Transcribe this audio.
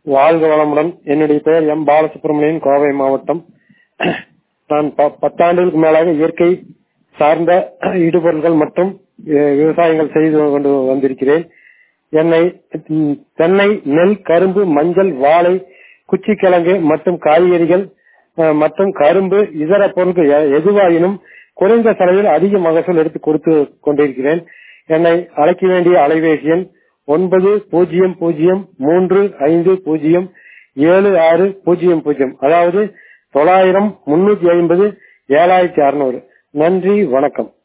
வாழ்க வளமுடன் என்னுடைய பெயர் எம் பாலசுப்ரமணியன் கோவை மாவட்டம் நான் ப- பத்தாண்டுகளுக்கு மேலாக இயற்கை சார்ந்த இடுபொருள்கள் மற்றும் அஹ், விவசாயங்கள் செய்து கொண்டு வந்திருக்கிறேன் என்னை ம், தென்னை நெல் கரும்பு மஞ்சள் வாழை குச்சிக்கிழங்கு மற்றும் காய்கறிகள் அஹ், மற்றும் கரும்பு இதர பொருட்கள் எ- எதுவாயினும் குறைந்த செலவில் அதிக மகசூல் எடுத்து கொடுத்து கொண்டிருக்கிறேன் என்னை அழைக்க வேண்டிய அலைபேசி எண் ஒன்பது பூஜ்ஜியம் பூஜ்ஜியம் மூன்று ஐந்து பூஜ்ஜியம் ஏழு ஆறு பூஜ்ஜியம் பூஜ்ஜியம் அதாவது தொள்ளாயிரம் முன்னூத்தி ஐம்பது ஏழாயிரத்தி அறுநூறு நன்றி வணக்கம்